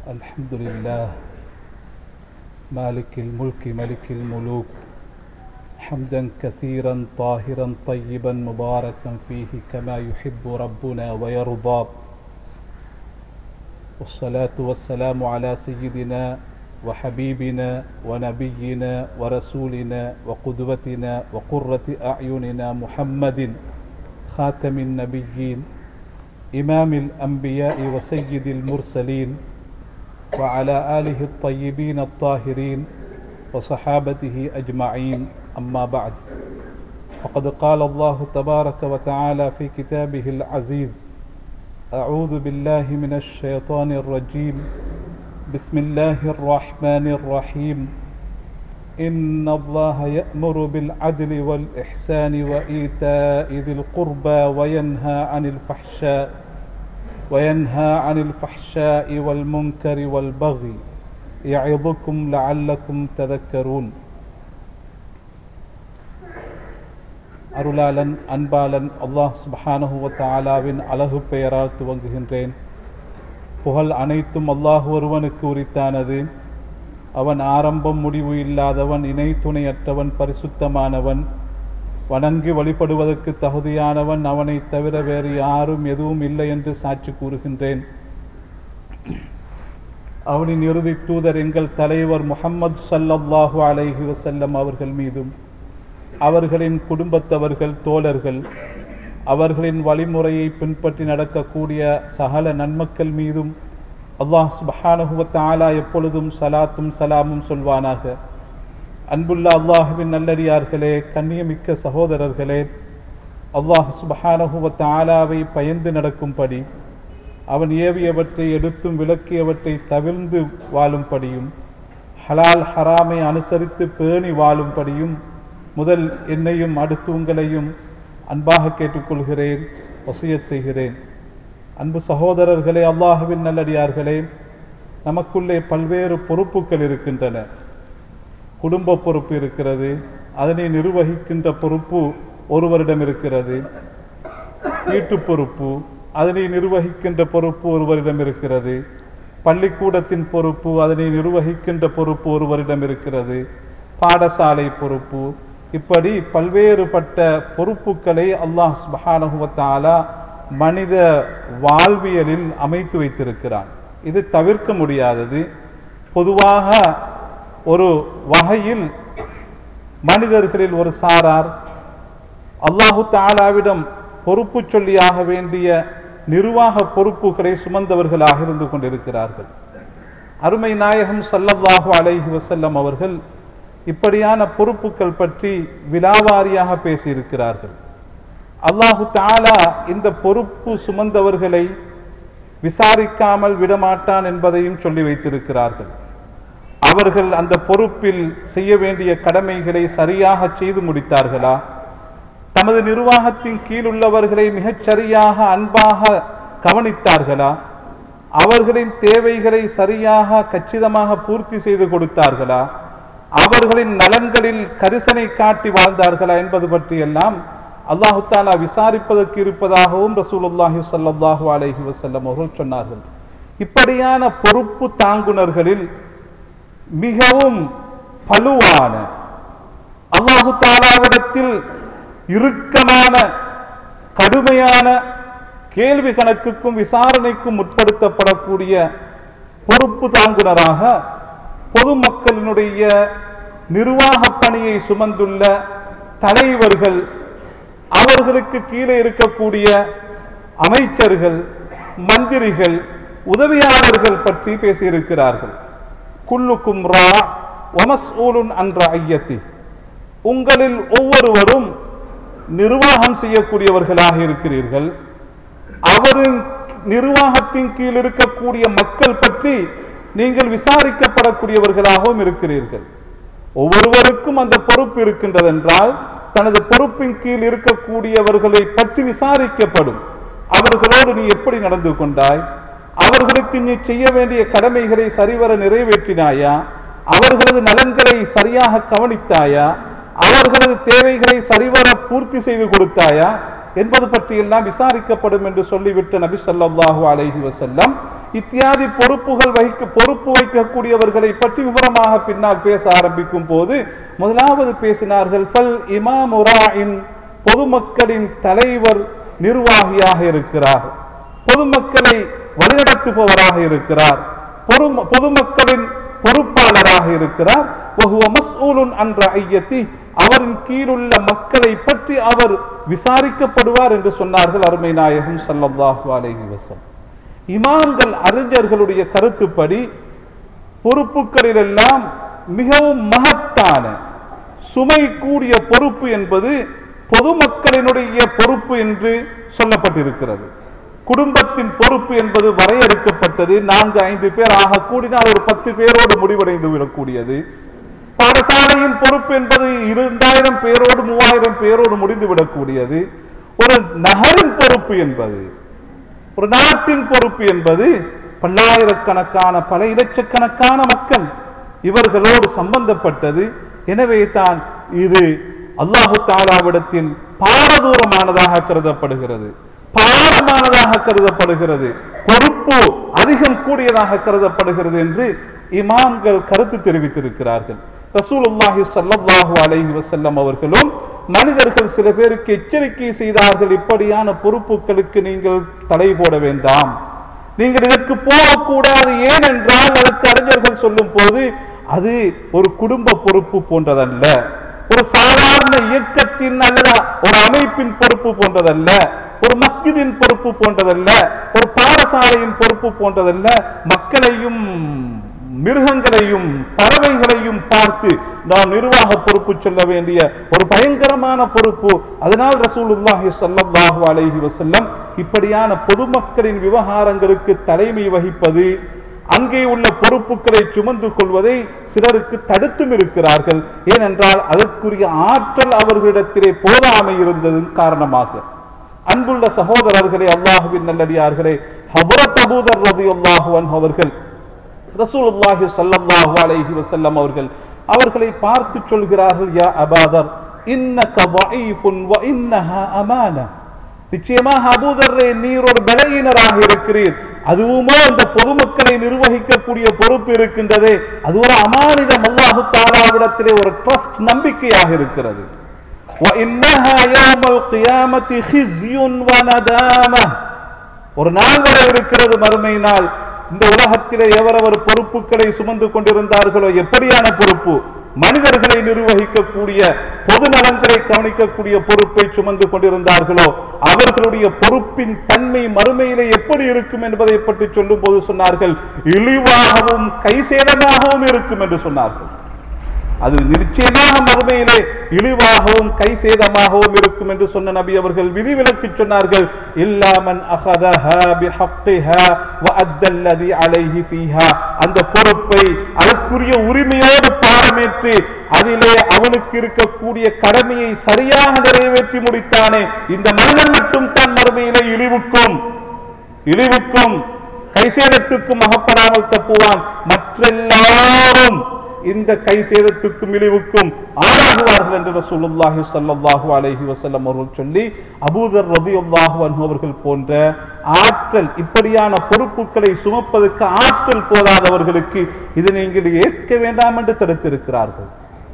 الحمد لله مالك الملك ملك الملوك حمدا كثيرا طاهرا طيبا مباركا فيه كما يحب ربنا ويرضى والصلاة والسلام على سيدنا وحبيبنا ونبينا ورسولنا وقدوتنا وقرة أعيننا محمد خاتم النبيين إمام الأنبياء وسيد المرسلين وعلى آله الطيبين الطاهرين وصحابته أجمعين أما بعد فقد قال الله تبارك وتعالى في كتابه العزيز أعوذ بالله من الشيطان الرجيم بسم الله الرحمن الرحيم إن الله يأمر بالعدل والإحسان وإيتاء ذي القربى وينهى عن الفحشاء وينهى عن الفحشاء والمنكر والبغي يعظكم لعلكم تذكرون அருளாளன் அன்பாளன் அல்லாஹ் சுபஹானஹுவ தாலாவின் அழகு பெயரால் துவங்குகின்றேன் புகழ் அனைத்தும் அல்லாஹ் ஒருவனுக்கு உரித்தானது அவன் ஆரம்பம் முடிவு இல்லாதவன் இணை துணையற்றவன் பரிசுத்தமானவன் வணங்கி வழிபடுவதற்கு தகுதியானவன் அவனை தவிர வேறு யாரும் எதுவும் இல்லை என்று சாட்சி கூறுகின்றேன் அவனின் இறுதி தூதர் எங்கள் தலைவர் முகம்மது சல்லல்லாஹு அலைஹி வசல்லம் அவர்கள் மீதும் அவர்களின் குடும்பத்தவர்கள் தோழர்கள் அவர்களின் வழிமுறையை பின்பற்றி நடக்கக்கூடிய சகல நன்மக்கள் மீதும் அல்லாஹ் சுபஹானஹுவத் ஆலா எப்பொழுதும் சலாத்தும் சலாமும் சொல்வானாக அன்புள்ள அல்லாஹுவின் நல்லடியார்களே கண்ணியமிக்க சகோதரர்களே அல்லாஹ் சுபஹானஹுவத் ஆலாவை பயந்து நடக்கும்படி அவன் ஏவியவற்றை எடுத்தும் விளக்கியவற்றை தவிர்ந்து வாழும்படியும் ஹலால் ஹராமை அனுசரித்து பேணி வாழும்படியும் முதல் என்னையும் அடுத்து உங்களையும் அன்பாக கேட்டுக்கொள்கிறேன் வசியத் செய்கிறேன் அன்பு சகோதரர்களே அல்லாஹுவின் நல்லடியார்களே நமக்குள்ளே பல்வேறு பொறுப்புகள் இருக்கின்றன குடும்ப பொறுப்பு இருக்கிறது அதனை நிர்வகிக்கின்ற பொறுப்பு ஒருவரிடம் இருக்கிறது வீட்டு பொறுப்பு அதனை நிர்வகிக்கின்ற பொறுப்பு ஒருவரிடம் இருக்கிறது பள்ளிக்கூடத்தின் பொறுப்பு அதனை நிர்வகிக்கின்ற பொறுப்பு ஒருவரிடம் இருக்கிறது பாடசாலை பொறுப்பு இப்படி பல்வேறுபட்ட பொறுப்புகளை அல்லாஹ் சுபஹானகுவத்தாலா மனித வாழ்வியலில் அமைத்து வைத்திருக்கிறான் இது தவிர்க்க முடியாதது பொதுவாக ஒரு வகையில் மனிதர்களில் ஒரு சாரார் அல்லாஹு தாலாவிடம் பொறுப்பு சொல்லியாக வேண்டிய நிர்வாக பொறுப்புகளை சுமந்தவர்களாக இருந்து கொண்டிருக்கிறார்கள் அருமை நாயகம் சல்லல்லாஹு அலைஹி வசல்லம் அவர்கள் இப்படியான பொறுப்புகள் பற்றி விலாவாரியாக பேசியிருக்கிறார்கள் அல்லாஹு தாலா இந்த பொறுப்பு சுமந்தவர்களை விசாரிக்காமல் விடமாட்டான் என்பதையும் சொல்லி வைத்திருக்கிறார்கள் அவர்கள் அந்த பொறுப்பில் செய்ய வேண்டிய கடமைகளை சரியாக செய்து முடித்தார்களா தமது நிர்வாகத்தின் கீழ் உள்ளவர்களை மிகச் சரியாக அன்பாக கவனித்தார்களா அவர்களின் தேவைகளை சரியாக கச்சிதமாக பூர்த்தி செய்து கொடுத்தார்களா அவர்களின் நலன்களில் கரிசனை காட்டி வாழ்ந்தார்களா என்பது பற்றியெல்லாம் அல்லாஹு தாலா விசாரிப்பதற்கு இருப்பதாகவும் ரசூலுல்லாஹி சல்லாஹூ அலஹி வசல்லம் அவர்கள் சொன்னார்கள் இப்படியான பொறுப்பு தாங்குனர்களில் மிகவும் பலுவான அல்லாஹு தாலாவிடத்தில் இறுக்கமான கடுமையான கேள்வி கணக்குக்கும் விசாரணைக்கும் உட்படுத்தப்படக்கூடிய பொறுப்பு தாங்குனராக பொதுமக்களினுடைய நிர்வாக பணியை சுமந்துள்ள தலைவர்கள் அவர்களுக்கு கீழே இருக்கக்கூடிய அமைச்சர்கள் மந்திரிகள் உதவியாளர்கள் பற்றி பேசியிருக்கிறார்கள் குல்லுக்கும் ரா ஒமஸ்ஊலுன் அன்ற ஐயத்தி உங்களில் ஒவ்வொருவரும் நிர்வாகம் செய்யக்கூடியவர்களாக இருக்கிறீர்கள் அவரின் நிர்வாகத்தின் கீழ் இருக்கக்கூடிய மக்கள் பற்றி நீங்கள் விசாரிக்கப்படக்கூடியவர்களாகவும் இருக்கிறீர்கள் ஒவ்வொருவருக்கும் அந்த பொறுப்பு இருக்கின்றது என்றால் தனது பொறுப்பின் கீழ் இருக்கக்கூடியவர்களை பற்றி விசாரிக்கப்படும் அவர்களோடு நீ எப்படி நடந்து கொண்டாய் அவர்களுக்கு நீ செய்ய வேண்டிய கடமைகளை சரிவர நிறைவேற்றினாயா அவர்களது நலன்களை சரியாக கவனித்தாயா அவர்களது தேவைகளை சரிவர பூர்த்தி செய்து கொடுத்தாயா என்பது பற்றியெல்லாம் விசாரிக்கப்படும் என்று சொல்லிவிட்டு நபி ஸல்லல்லாஹு அலைஹி வஸல்லம் இத்தியாதி பொறுப்புகள் வகிக்க பொறுப்பு வைக்கக்கூடியவர்களை பற்றி விவரமாக பின்னால் பேச ஆரம்பிக்கும் போது முதலாவது பேசினார்கள் ஃபல் இமாம் உராயின் பொதுமக்களின் தலைவர் நிர்வாகியாக இருக்கிறார் பொதுமக்களை வழிநடத்துபவராக இருக்கிறார் பொறும- பொதுமக்களின் பொறுப்பாளராக இருக்கிறார் வஹுவ மஸ்ஊலுன் அன்ற ஐயத்தி அவரின் கீழுள்ள மக்களை பற்றி அவர் விசாரிக்கப்படுவார் என்று சொன்னார்கள் அருமை நாயகம் ஸல்லல்லாஹு அலைஹி வஸல்லம் இமாம்கள் அறிஞர்களுடைய கருத்துப்படி பொறுப்புகளிலெல்லாம் மிகவும் மகத்தான சுமை கூடிய பொறுப்பு என்பது பொதுமக்களினுடைய பொறுப்பு என்று சொல்லப்பட்டிருக்கிறது குடும்பத்தின் பொறுப்பு என்பது வரையறுக்கப்பட்டது நான்கு ஐந்து பேர் ஆக கூடினால் ஒரு பத்து பேரோடு முடிவடைந்து விடக்கூடியது பாடசாலையின் பொறுப்பு என்பது இரண்டாயிரம் பேரோடு மூவாயிரம் பேரோடு முடிந்து விடக்கூடியது ஒரு நகரின் பொறுப்பு என்பது ஒரு நாட்டின் பொறுப்பு என்பது பல்லாயிரக்கணக்கான பல இலட்சக்கணக்கான மக்கள் இவர்களோடு சம்பந்தப்பட்டது எனவே தான் இது அல்லாஹு தாலாவிடத்தில் பாரதூரமானதாக கருதப்படுகிறது பாரமானதாக கருதப்படுகிறது பொறுப்பு அதிகம் கூடியதாக கருதப்படுகிறது என்று இமாம்கள் கருத்து தெரிவித்திருக்கிறார்கள் ரசூலுல்லாஹி ஸல்லல்லாஹு அலைஹி வஸல்லம் அவர்களும் மனிதர்கள் சில பேருக்கு எச்சரிக்கை செய்தார்கள் இப்படியான பொறுப்புகளுக்கு நீங்கள் தடை போட வேண்டாம் நீங்கள் இதற்கு போகக்கூடாது ஏனென்றால் அதற்கு அறிஞர்கள் சொல்லும் போது அது ஒரு குடும்ப பொறுப்பு போன்றதல்ல ஒரு சாதாரண இயக்கத்தின் அல்லது ஒரு அமைப்பின் பொறுப்பு போன்றதல்ல ஒரு மஸ்ஜிதின் பொறுப்பு போன்றதல்ல ஒரு பாடசாலையின் பொறுப்பு போன்றதல்ல மக்களையும் மிருகங்களையும் பறவைகளையும் பார்த்து நாம் நிர்வாக பொறுப்பு சொல்ல வேண்டிய ஒரு பயங்கரமான பொறுப்பு அதனால் ரசூலுல்லாஹி ஸல்லல்லாஹு அலைஹி வஸல்லம் இப்படியான பொதுமக்களின் விவகாரங்களுக்கு தலைமை வகிப்பது அங்கே உள்ள பொறுப்புகளை சுமந்து கொள்வதை சிலருக்கு தடுத்தும் இருக்கிறார்கள் ஏனென்றால் அதற்குரிய ஆற்றல் அவர்களிடத்திலே போதாமை இருந்ததன் காரணமாக அன்புள்ள சகோதரர்களே அல்லாஹுவின் நல்லடியார்களே ஹபரத் அபூதர் ரலியல்லாஹு அன்ஹு அவர்கள் ரசூலுல்லாஹி ஸல்லல்லாஹு அலைஹி வஸல்லம் அவர்கள் அவர்களை பார்த்து சொல்கிறார்கள் யா அபாதர் இன்னக ضعيفٌ وانها அமானா நிச்சயமாக அபூதர்ரே நீர் ஒரு பலவீனராக இருக்கிறீர் அதுவுமோ அந்த பொதுமக்களை நிர்வகிக்கக்கூடிய பொறுப்பு இருக்கின்றதே அது ஒரு அமானிதம் அல்லாஹு தாலாவிடத்திலே ஒரு ட்ரஸ்ட் நம்பிக்கையாக இருக்கிறது وإنها يوم القيامة خزي وندامة ஒரு நாள் வரை இருக்கிறது மறுமை நாள் இந்த உலகத்திலே எவரவர் பொறுப்புகளை சுமந்து கொண்டிருந்தார்களோ எப்படியான பொறுப்பு மனிதர்களை நிர்வகிக்கக்கூடிய பொது நலன்களை கவனிக்கக்கூடிய பொறுப்பை சுமந்து கொண்டிருந்தார்களோ அவர்களுடைய பொறுப்பின் தன்மை மறுமையிலே எப்படி இருக்கும் என்பதை பற்றி சொல்லும் போது சொன்னார்கள் இழிவாகவும் கைசேதமாகவும் இருக்கும் என்று சொன்னார்கள் அது நிச்சயமாக மறுமையிலே இழிவாகவும் கை சேதமாகவும் இருக்கும் என்று சொன்ன நபி அவர்கள் விதிவிலக்கு சொன்னார்கள் இல்லாமன் அகதஹா பிஹக்கிஹா வஅத்தல்லதி அலைஹி ஃபீஹா அந்த பொறுப்பை அதற்குரிய உரிமையோடு பாரமேற்று அதிலே அவனுக்கு இருக்கக்கூடிய கடமையை சரியாக நிறைவேற்றி முடித்தானே இந்த மனிதன் மட்டும் தான் மறுமையிலே இழிவுக்கும் இழிவுக்கும் கைசேதத்துக்கும் அகப்படாமல் தப்புவான் மற்றெல்லாரும் இந்த கை சேதத்துக்கும் இழிவுக்கும் ஆளாகுவார்கள் என்று ரசூலுல்லாஹி ஸல்லல்லாஹு அலைஹி வஸல்லம் அவர்கள் சொல்லி அபூதர் ரலியல்லாஹு அன்ஹு அவர்கள் போன்ற ஆற்றல் இப்படியான பொறுப்புகளை சுமப்பதற்கு ஆற்றல் போதாதவர்களுக்கு இதை நீங்கள் ஏற்க வேண்டாம் என்று தடுத்திருக்கிறார்கள்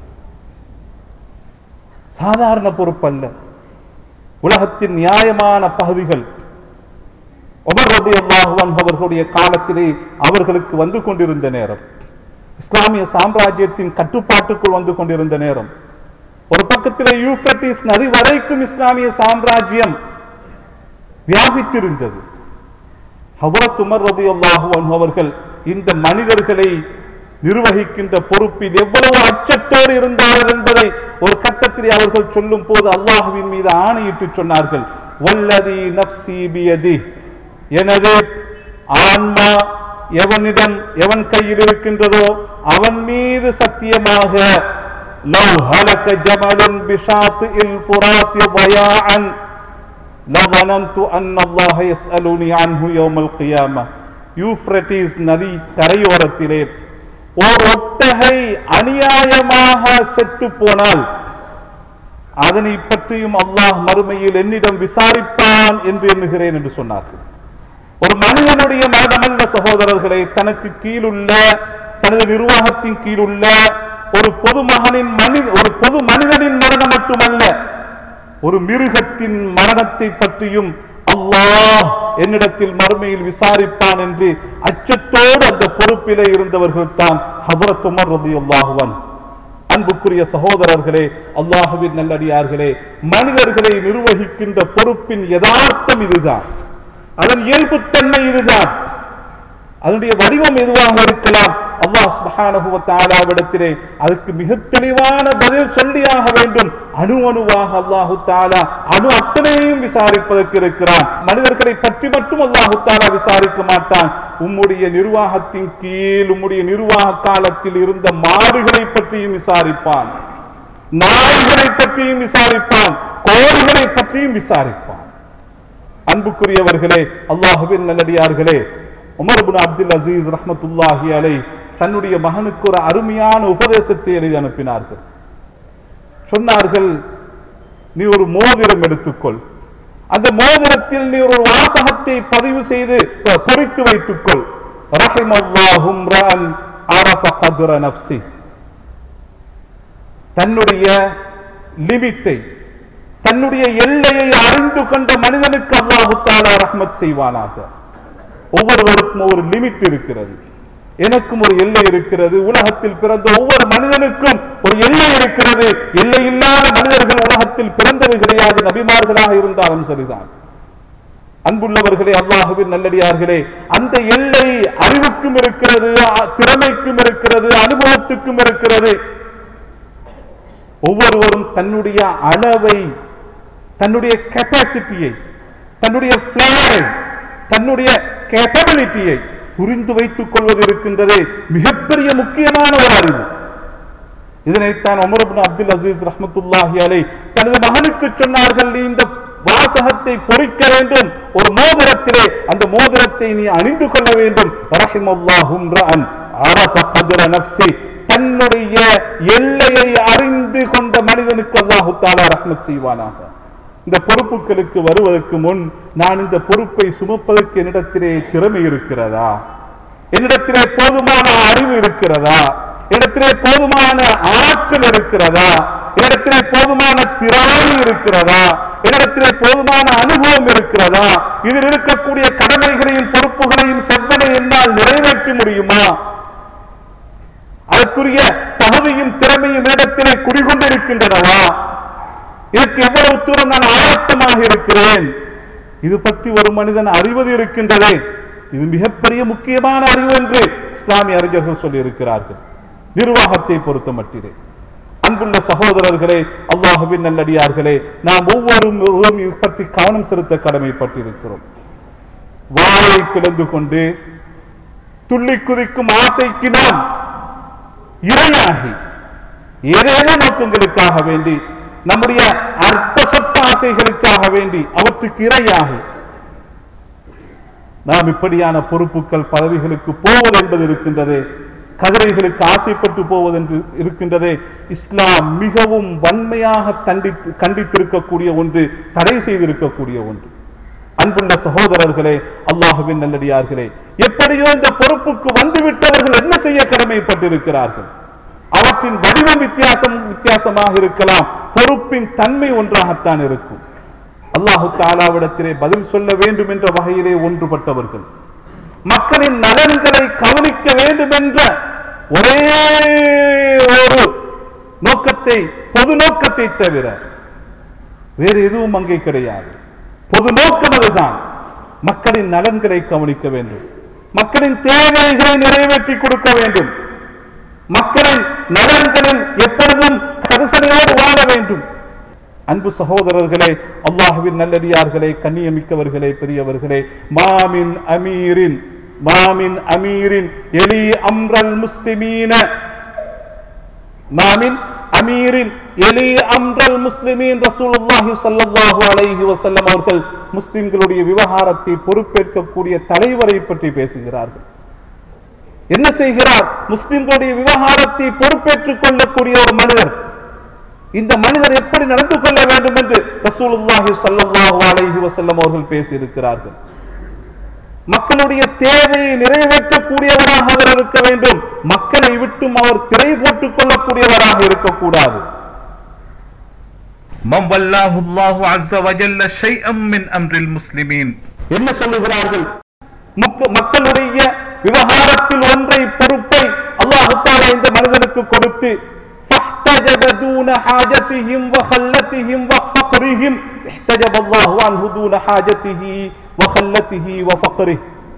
சாதாரண பொறுப்பல்ல உலகத்தின் நியாயமான பகுதிகள் உமர் ரலியல்லாஹு அன்ஹு அவர்களுடைய காலத்திலே அவர்களுக்கு வந்து கொண்டிருந்த நேரம் இஸ்லாமிய சாம்ராஜ்யத்தின் கட்டுப்பாட்டுக்குள் வந்து கொண்டிருந்த நேரம் ஒரு பக்கத்திலே யூப்ரட்டிஸ் நதி வரைக்கும் இஸ்லாமிய சாம்ராஜ்யம் வியாபித்திருந்தது ஹவரத் உமர் ரலியல்லாஹு அன்ஹு அவர்கள் இந்த மனிதர்களை நிர்வகிக்கின்ற பொறுப்பில் எவ்வளவு அச்சத்தோடு இருந்தார்கள் என்பதை ஒரு கட்டத்தில் அவர்கள் சொல்லும் போது அல்லாஹுவின் மீது ஆணையிட்டு சொன்னார்கள் வல்லதி நப்சி பியதி எனது ஆன்மா எவனிடம் எவன் கையில் இருக்கின்றதோ அவன் மீது சத்தியமாக லவ் ஹலக ஜமலுன் பிஷாத்தில் ஃபுராத்தி ضياعا لظننت أن الله يسألني عنه يوم القيامة யூப்ரட்டிஸ் நதி கரையோரத்திலே ஓர் ஒட்டகை அநியாயமாக செத்து போனால் அதனை பற்றியும் அல்லாஹ் மறுமையில் என்னிடம் விசாரிப்பான் என்று எண்ணுகிறேன் என்று சொன்னார்கள் ஒரு மனிதனுடைய மரணமல்ல சகோதரர்களை தனக்கு கீழுள்ள தனது நிர்வாகத்தின் கீழுள்ள ஒரு பொதுமகனின் மனித ஒரு பொது மனிதனின் மரணம் மட்டுமல்ல ஒரு மிருகத்தின் மரணத்தை பற்றியும் அல்லாஹ் என்னிடத்தில் மறுமையில் விசாரிப்பான் என்று அச்சத்தோடு அந்த பொறுப்பிலே இருந்தவர்கள் தான் ஹபரத் உமர் ரலியல்லாஹுவன் அன்புக்குரிய சகோதரர்களே அல்லாஹுவின் நல்லடியார்களே மனிதர்களை நிர்வகிக்கின்ற பொறுப்பின் யதார்த்தம் இதுதான் அதன் இயல்புத்தன்மை இதுதான் அதனுடைய வடிவம் எதுவாக இருக்கலாம் அல்லாஹ் சுப்ஹானஹு வ தஆலாவிடத்திலே அதுக்கு மிக தெளிவான பதில் சொல்லியாக வேண்டும் அணு அணுவாக அல்லாஹு தாலா அணு அத்தனையும் விசாரிப்பதற்கு இருக்கிறான் மனிதர்களை பற்றி மட்டும் அல்லாஹு தாலா விசாரிக்க மாட்டான் உம்முடைய நிர்வாகத்தின் கீழ் உம்முடைய நிர்வாக காலத்தில் இருந்த மாடுகளை பற்றியும் விசாரிப்பான் நாய்களை பற்றியும் விசாரிப்பான் கோழிகளை பற்றியும் விசாரிப்பான் அன்புக்குரியவர்களே அல்லாஹுவின் நல்லடியார்களே உமர் பின் அப்துல் அசீஸ் ரஹ்மத்துல்லாஹி அலை தன்னுடைய மகனுக்கு ஒரு அருமையான உபதேசத்தை எழுதி அனுப்பினார்கள் சொன்னார்கள் நீ ஒரு மோதிரம் எடுத்துக்கொள் அந்த மோதிரத்தில் நீ ஒரு வாசகத்தை பதிவு செய்து அஹ், பொறித்து வைத்துக்கொள் ரஹிமல்லாஹும் ரஅன் அரஃப கத்ர நஃப்ஸி தன்னுடைய லிமிட்டை தன்னுடைய எல்லையை அறிந்து கொண்ட மனிதனுக்கு அல்லாஹு தாலா ரஹ்மத் செய்வானாக ஒவ்வொருவருக்கும் ஒரு லிமிட் இருக்கிறது எனக்கும் ஒரு எல்லை இருக்கிறது உலகத்தில் பிறந்த ஒவ்வொரு மனிதனுக்கும் ஒரு எல்லை இருக்கிறது எல்லை இல்லாத மனிதர்கள் உலகத்தில் பிறந்தது கிடையாது நபிமார்களாக இருந்தாலும் சரிதான் அன்புள்ளவர்களே அல்லாஹுவின் நல்லடியார்களே அந்த எல்லை அறிவுக்கும் இருக்கிறது அ- திறமைக்கும் இருக்கிறது அனுபவத்துக்கும் இருக்கிறது ஒவ்வொருவரும் தன்னுடைய அளவை தன்னுடைய கெப்பாசிட்டியை தன்னுடைய பிளேரை தன்னுடைய கேப்பபிலிட்டியை புரிந்து வைத்துக் கொள்வது இருக்கின்றது மிகப்பெரிய முக்கியமான ஒரு அறிவு இதனைத்தான் உமர் இப்னு அப்துல் அசீஸ் ரஹ்மத்துல்லாஹி அலை தனது மகனுக்கு சொன்னார்கள் நீ இந்த வாசகத்தை பொறிக்க வேண்டும் ஒரு மோதிரத்திலே அந்த மோதிரத்தை நீ அணிந்து கொள்ள வேண்டும் ரஹிமல்லாஹும் ரஅன் அரஃப கத்ர நஃப்ஸி தன்னுடைய எல்லையை அறிந்து கொண்ட மனிதனுக்கு அல்லாஹு தாலா ரஹ்மத் செய்வானாக இந்த பொறுப்புகளுக்கு வருவதற்கு முன் நான் இந்த பொறுப்பை சுமப்பதற்கு என்னிடத்திலே திறமை இருக்கிறதா என்னிடத்திலே போதுமான அறிவு இருக்கிறதா என்னிடத்திலே போதுமான ஆற்றல் இருக்கிறதா என்னிடத்திலே போதுமான திறமை இருக்கிறதா என்னிடத்திலே போதுமான அனுபவம் இருக்கிறதா இதில் இருக்கக்கூடிய கடமைகளையும் பொறுப்புகளையும் செவ்வனை என்னால் நிறைவேற்ற முடியுமா அதற்குரிய தகுதியும் திறமையும் இடத்திலே குடிகொண்டிருக்கின்றனவா இதற்கு எவ்வளவு தூரம் நான் ஆயத்தமாக இருக்கிறேன் இது பற்றி ஒரு மனிதன் அறிவது இருக்கின்றதே இது மிகப்பெரிய முக்கியமான அறிவு என்று இஸ்லாமிய அறிஞர்கள் சொல்லி இருக்கிறார்கள் நிர்வாகத்தை பொறுத்த மட்டிலே அன்புள்ள சகோதரர்களே அல்லாஹுவின் நல்லடியார்களே நாம் ஒவ்வொருவரும் இது பற்றி கவனம் செலுத்த கடமைப்பட்டிருக்கிறோம் வாயை பிளந்து கொண்டு துள்ளி குதிக்கும் ஆசைக்கு நாம் இரையாகி ஏதேனோ நோக்கங்களுக்காக வேண்டி நம்முடைய அற்ப சொற்ப ஆசைகளுக்காக வேண்டி அவற்றுக்கு இரையாகி நாம் இப்படியான பொறுப்புகள் பதவிகளுக்கு போவது என்பது இருக்கின்றது கதிரைகளுக்கு ஆசைப்பட்டு போவது என்று இருக்கின்றதே இஸ்லாம் மிகவும் வன்மையாக கண்டித்து கண்டித்திருக்கக்கூடிய ஒன்று தடை செய்திருக்கக்கூடிய ஒன்று அன்புள்ள சகோதரர்களே அல்லாஹுவின் நல்லடியார்களே எப்படியோ இந்த பொறுப்புக்கு வந்துவிட்டவர்கள் என்ன செய்ய கடமைப்பட்டிருக்கிறார்கள் அவற்றின் வடிவம் வித்தியாசம் வித்தியாசமாக இருக்கலாம் பொறுப்பின் தன்மை ஒன்றாகத்தான் இருக்கும் அல்லாஹு தாலாவிடத்திலே பதில் சொல்ல வேண்டும் என்ற வகையிலே ஒன்றுபட்டவர்கள் மக்களின் நலன்களை கவனிக்க வேண்டும் என்ற ஒரே ஒரு நோக்கத்தை பொது நோக்கத்தை தவிர வேறு எதுவும் அங்கே கிடையாது பொது நோக்கம் அதுதான் மக்களின் நலன்களை கவனிக்க வேண்டும் மக்களின் தேவைகளை நிறைவேற்றி கொடுக்க வேண்டும் மக்களின் நலன்களில் எப்பொழுதும் கரிசனையோடு வாழ வேண்டும் அன்பு சகோதரர்களே அல்லாஹுவின் நல்லடியார்களே கண்ணியமிக்கவர்களே பெரியவர்களே மாமின் அமீரின் மாமின் அமீரின் எலி அம்ரல் முஸ்லிமீன மாமின் அமீரின் எலி அம்ரல் முஸ்லிமீன் ரசூலுல்லாஹி ஸல்லல்லாஹு அலைஹி வஸல்லம் அவர்கள் முஸ்லிம்களுடைய விவகாரத்தை பொறுப்பேற்கக்கூடிய தலைவரை பற்றி பேசுகிறார்கள் என்ன செய்கிறார் முஸ்லிம்களுடைய விவகாரத்தை பொறுப்பேற்றுக் கொள்ளக்கூடிய ஒரு மனிதர் இந்த மனிதர் எப்படி நடந்து கொள்ள வேண்டும் என்று ரசூலுல்லாஹி ஸல்லல்லாஹு அலைஹி வஸல்லம் அவர்கள் பேசி இருக்கிறார்கள் மக்களுடைய தேவையை நிறைவேற்றக்கூடியவராக அவர் இருக்க வேண்டும் மக்களை விட்டும் அவர் திரை போட்டுக் கொள்ளக்கூடியவராக இருக்கக்கூடாது من ولاه الله عز وجل شيئا من أمر المسلمين என்ன சொல்லுகிறார்கள் முக்க- மக்களுடைய விவகாரத்தில் ஒன்றை பொறுப்பை அல்லாஹ் தஆலா இந்த மனிதனுக்கு கொடுத்து فاحتجب دون حاجتهم وخلتهم وفقرهم احتجب الله عنه دون حاجته وخلته وفقره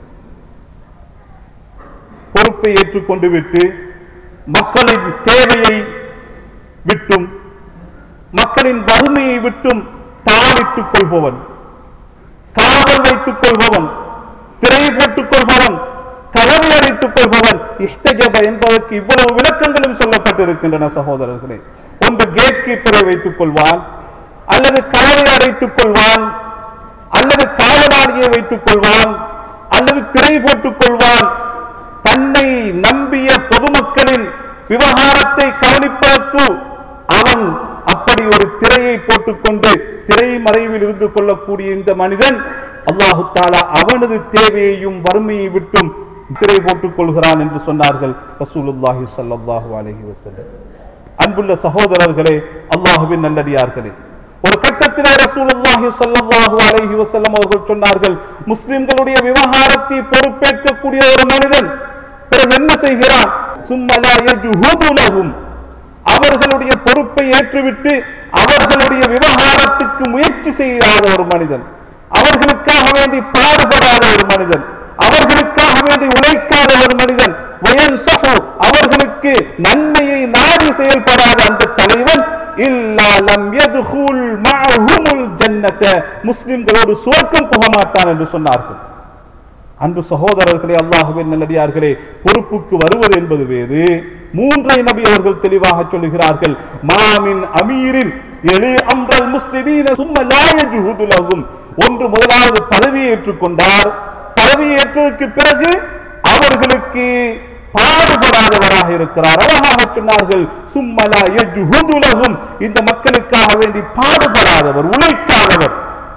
பொறுப்பை ஏற்றுக்கொண்டு விட்டு மக்களின் தேவையை விட்டும் மக்களின் வறுமையை விட்டும் தாளிட்டுக் கொள்பவன் காவல் வைத்துக் கொள்பவன் திரை போட்டுக் கொள்பவன் கதவை அடைத்துக் கொள்பவன் இஷ்டஜப என்பதற்கு இவ்வளவு விளக்கங்களும் சொல்லப்பட்டிருக்கின்றன சகோதரர்களே ஒன்று கேட் கீப்பரை வைத்துக் கொள்வான் அல்லது கதவை அடைத்துக் கொள்வான் அல்லது காவலாளியை வைத்துக் கொள்வான் அல்லது திரை போட்டுக் கொள்வான் தன்னை நம்பிய பொதுமக்களின் விவகாரத்தை கவனிப்பதற்கு அவன் அப்படி ஒரு திரையை போட்டுக்கொண்டு திரை மறைவில் இருந்து கொள்ளக்கூடிய இந்த மனிதன் அல்லாஹு தாலா அவனது தேவையையும் வறுமையை விட்டும் திரை போட்டுக் கொள்கிறான் என்று சொன்னார்கள் ரசூலுல்லாஹி ஸல்லல்லாஹு அலைஹி வஸல்லம் அன்புள்ள சகோதரர்களே அல்லாஹுவின் நல்லடியார்களே ஒரு கட்டத்திலே ரசூலுல்லாஹி ஸல்லல்லாஹு அலைஹி வஸல்லம் அவர்கள் சொன்னார்கள் முஸ்லிம்களுடைய விவகாரத்தை பொறுப்பேற்கக்கூடிய ஒரு மனிதன் பிறகு என்ன செய்கிறான் சும்மலா யஜ்ஹுது லஹும் அவர்களுடைய பொறுப்பை ஏற்றுவிட்டு அவர்களுடைய விவகாரத்துக்கு முயற்சி செய்யாத ஒரு மனிதன் அவர்களுக்காக வேண்டி பாடுபடாத ஒரு மனிதன் அவர்களுக்காக வேண்டி உழைக்காத ஒரு மனிதன் வயன்சஹு அவர்களுக்கு நன்மையை நாடி செயல்படாத அந்த தலைவன் இல்லா லம் யதுகுல் மஅஹுமுல் ஜன்னத முஸ்லிம்களோடு சுவர்க்கம் போக மாட்டான் என்று சொன்னார்கள் அன்பு சகோதரர்களே அல்லாஹுவின் நல்லடியார்களே பொறுப்புக்கு வருவது என்பது வேறு மூன்றை நபி அவர்கள் தெளிவாக சொல்லுகிறார்கள் மாமின் அமீரின் எலி அம்ரல் முஸ்லிமீன சும்ம லா யஜ்ஹுது லஹும் ஒன்று முதலாவது பதவியை ஏற்றுக்கொண்டார் பதவியை ஏற்றதற்கு பிறகு அவர்களுக்கு பாடுபடாதவராக இருக்கிறார் அழகாக சொன்னார்கள் சும்மலா யஜ்ஹுது லஹும் இந்த மக்களுக்காக வேண்டி பாடுபடாதவர் உழைக்காதவர்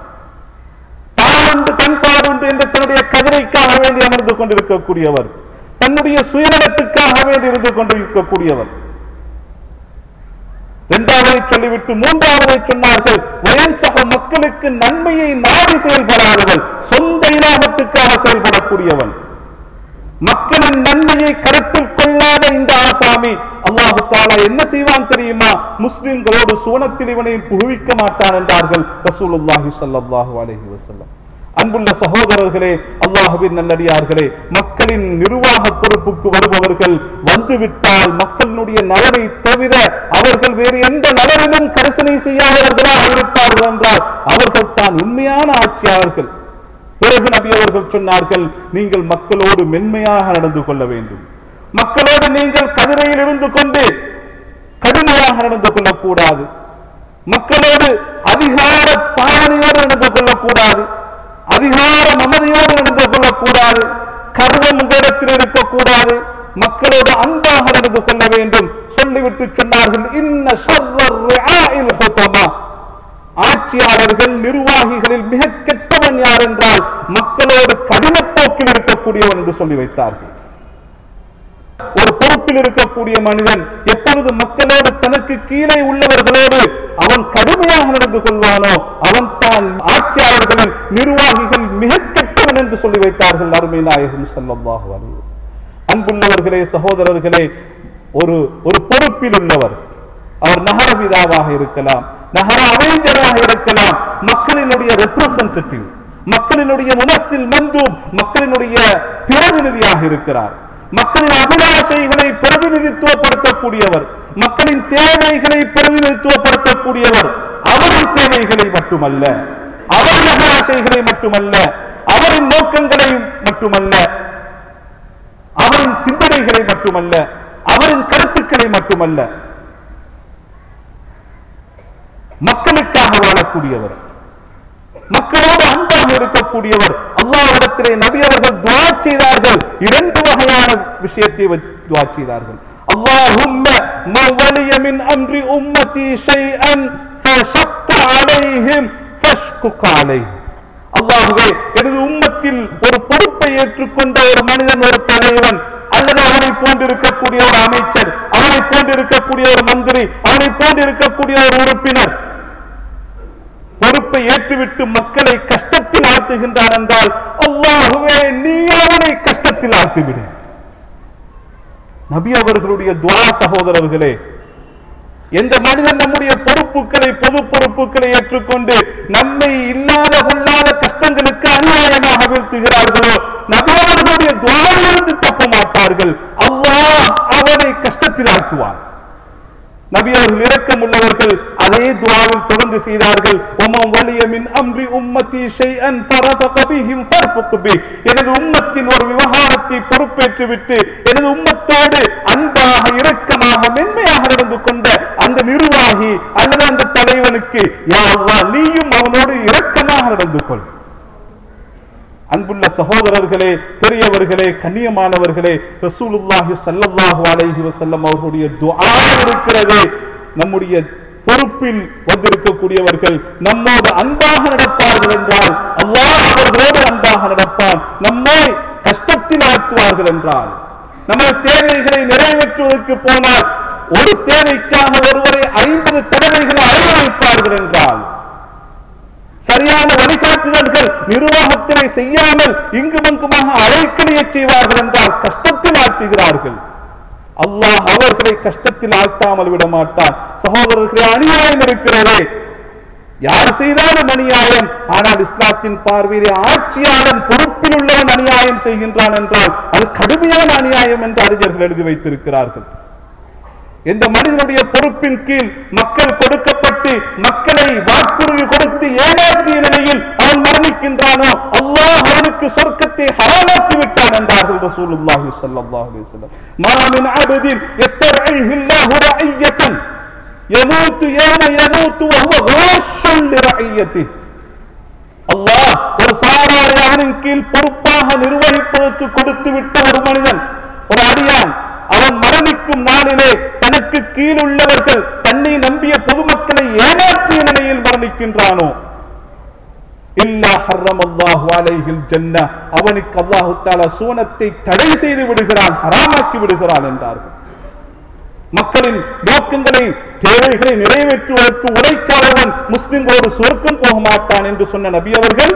தானுண்டு தன் பாடுண்டு என்ற தன்னுடைய கதிரைக்காக வேண்டி அமர்ந்து கொண்டிருக்கக்கூடியவர் தன்னுடைய சுயநலத்துக்காக வேண்டி இருந்து கொண்டிருக்கக்கூடியவர் இரண்டாவதை சொல்லிவிட்டு மூன்றாவதை சொன்னார்கள் வயன் சக மக்களுக்கு நன்மையை நாடி செயல்படாதவன் சொந்த இலாபத்துக்காக செயல்படக்கூடியவன் மக்களின் நன்மையை கருத்தில் கொள்ளாத இந்த ஆசாமி அல்லாஹு தாலா என்ன செய்வான் தெரியுமா முஸ்லிம்களோடு சுவனத்தில் இவனை புகுவிக்க மாட்டான் என்றார்கள் ரசூலுல்லாஹி ஸல்லல்லாஹு அலைஹி வஸல்லம் அன்புள்ள சகோதரர்களே அல்லாஹுவின் நல்லடியார்களே மக்களின் நிர்வாக பொறுப்புக்கு வருபவர்கள் வந்துவிட்டால் மக்களினுடைய நலனை தவிர அவர்கள் வேறு எந்த நலனிலும் கரிசனை செய்யாதவர்களாக இருப்பார்கள் என்றால் அவர்கள் தான் உண்மையான ஆட்சியாளர்கள் பிறகு நபி அவர்கள் சொன்னார்கள் நீங்கள் மக்களோடு மென்மையாக நடந்து கொள்ள வேண்டும் மக்களோடு நீங்கள் கதிரையில் இருந்து கொண்டு கடுமையாக நடந்து கொள்ளக்கூடாது மக்களோடு அதிகார பாவனையோடு நடந்து கொள்ளக்கூடாது அதிகார மமதையோடு நடந்து கொள்ளக்கூடாது கர்வம் உங்களிடத்தில் இருக்கக்கூடாது மக்களோடு அன்பாக நடந்து கொள்ள வேண்டும் சொல்லிவிட்டு சொன்னார்கள் இன்ன ஷர்ரர் ரிஆஇல் ஹுதமா ஆட்சியாளர்கள் நிர்வாகிகளில் மிக கெட்டவன் யார் என்றால் மக்களோடு கடினப்போக்கில் இருக்கக்கூடியவன் என்று சொல்லி வைத்தார்கள் ஒரு பொறுப்பில் இருக்கக்கூடிய மனிதன் எப்பொழுது மக்களோடு தனக்கு கீழே உள்ளவர்களோடு அவன் கடுமையாக நடந்து கொள்வானோ அவன் தான் ஆட்சியாளர்களின் நிர்வாகிகள் மிக கெட்டவன் என்று சொல்லி வைத்தார்கள் அருமை நாயகம் ஸல்லல்லாஹு அலைஹி வஸல்லம். அன்புள்ளவர்களே சகோதரர்களே ஒரு ஒரு பொறுப்பில் உள்ளவர் அவர் நகரபிதாவாக இருக்கலாம் நகர அமைஞ்சராக இருக்கலாம் மக்களினுடைய ரெப்ரசன்டேட்டிவ் மக்களினுடைய முனசில் மந்தூப் மக்களினுடைய பிரதிநிதியாக இருக்கிறார் மக்களின் அபிலாஷைகளை பிரதிநிதித்துவப்படுத்தக்கூடியவர் மக்களின் தேவைகளை பிரதிநிதித்துவப்படுத்தக்கூடியவர் அவரின் தேவைகளை மட்டுமல்ல அவரின் அபிலாஷைகளை மட்டுமல்ல அவரின் நோக்கங்களை மட்டுமல்ல அவரின் சிந்தனைகளை மட்டுமல்ல அவரின் கருத்துக்களை மட்டுமல்ல மக்களுக்காக வாழக்கூடியவர் மக்களோடு அன்பாக இருக்கக்கூடியவர் அல்லாஹ்விடத்திலே நபி அவர்கள் துவா செய்தார்கள் இரண்டு வகையான விஷயத்தை வச்சு துவா செய்தார்கள் اللهم من ولي من امر امتي شيئا فشق عليهم فاشقق عليه அல்லாஹ்வே எனது உம்மத்தில் ஒரு பொறுப்பை ஏற்றுக்கொண்ட ஒரு மனிதன் ஒரு தலைவன் அல்லது அவனை போன்றிருக்கக்கூடிய ஒரு அமைச்சர் அவனை போன்றிருக்கக்கூடிய ஒரு மந்திரி அவனை போன்றிருக்கக்கூடிய ஒரு உறுப்பினர் பொறுப்பை ஏற்றுவிட்டு மக்களை கஷ்டத்தில் ஆழ்த்துகின்றான் என்றால் அல்லாஹுவே நீ அவனை கஷ்டத்தில் ஆழ்த்திவிடு நபி அவர்களுடைய துவா சகோதரர்களே எந்த மனிதன் நம்முடைய பொறுப்புகளை பொது பொறுப்புகளை ஏற்றுக்கொண்டு நம்மை இல்லாத கொள்ளாத கஷ்டங்களுக்கு அநியாயமாக வீழ்த்துகிறார்களோ நபி அவர்களுடைய துவாவிலிருந்து தப்ப மாட்டார்கள் அல்லாஹ் அவனை கஷ்டத்தில் ஆக்குவான் நபி அவர்கள் இரக்கம் உள்ளவர்கள் அதே துவாவில் தொடர்ந்து செய்தார்கள் உமம் வலிய மின் அம்ரி உம்மத்தி ஷைஅன் ஃபரஃபக பிஹிம் ஃபர்ஃபுக் பி எனது உம்மத்தின் ஒரு விவகாரத்தை பொறுப்பேற்று விட்டு எனது உம்மத்தோடு அன்பாக இரக்கமாக மென்மையாக நடந்து கொண்ட அந்த நிர்வாகி அல்லது அந்த தலைவனுக்கு யா அல்லாஹ் நீயும் அவனோடு இரக்கமாக நடந்து கொள் அன்புள்ள சகோதரர்களே பெரியவர்களே கண்ணியமானவர்களே ரசூலுல்லாஹி ஸல்லல்லாஹு அலைஹி வஸல்லம் அவர்களுடைய துஆ இருக்கிறது நம்முடைய பொறுப்பில் வந்திருக்கக்கூடியவர்கள் நம்மோடு அன்பாக நடப்பார்கள் என்றால் அல்லாஹ் அவர்களோடு அன்பாக நடப்பான் நம்மை கஷ்டத்தில் ஆக்குவார்கள் என்றால் நமது தேவைகளை நிறைவேற்றுவதற்கு போனால் ஒரு தேவைக்காக ஒருவரை ஐம்பது தடவைகளை அழைய வைப்பார்கள் என்றால் சரியான வழிகாட்டுதல்கள் நிர்வாகத்தினை செய்யாமல் இங்குமங்குமாக அழைக்கலைய செய்வார்கள் என்றால் கஷ்டத்தில் ஆழ்த்துகிறார்கள் அல்லாஹ் அவர்களை கஷ்டத்தில் ஆழ்த்தாமல் விட மாட்டான் சகோதரர்களே அநியாயம் இருக்கிறதே யார் செய்தாலும் அநியாயம் ஆனால் இஸ்லாத்தின் பார்வையிலே ஆட்சியாளன் பொறுப்பில் உள்ளவன் அநியாயம் செய்கின்றான் என்றால் அது கடுமையான அநியாயம் என்று அறிஞர்கள் எழுதி வைத்திருக்கிறார்கள் எந்த மனிதனுடைய பொறுப்பின் கீழ் மக்கள் கொடுக்கப்பட்டு மக்களை வாக்குறுதி கொடுத்து ஏமாற்றிய நிலையில் அவன் மரணிக்கின்றானோ அல்லாஹ் அவனுக்கு சொர்க்கத்தை ஹராமாக்கி விட்டான் என்றார்கள் ரசூலுல்லாஹி ஸல்லல்லாஹு அலைஹி வஸல்லம் மா மின் அபதின் யஸ்தர்இஹி அல்லாஹு ரஅய்யத்தன் يموت يوم يموت وهو غاش لرعيته அல்லாஹ் ஒரு சாரார் யாரின் கீழ் பொறுப்பாக நிர்வகிப்பதற்கு கொடுத்து விட்ட ஒரு மனிதன் ஒரு அடியான் அவன் மரணிக்கும் நாளிலே தனக்கு கீழ் உள்ளவர்கள் தன்னை நம்பிய பொதுமக்களை ஏமாற்றிய நிலையில் மரணிக்கின்றானோ இல்லா ஹர்ரம் அல்லாஹு அலைஹில் ஜன்ன அவனுக்கு அல்லாஹு தாலா சூனத்தை தடை செய்து விடுகிறான் ஹராமாக்கி விடுகிறான் என்றார்கள் மக்களின் நோக்கங்களை தேவைகளை நிறைவேற்றுவதற்கு உழைக்காதவன் முஸ்லிம்களோடு சொர்க்கம் போக மாட்டான் என்று சொன்ன நபி அவர்கள்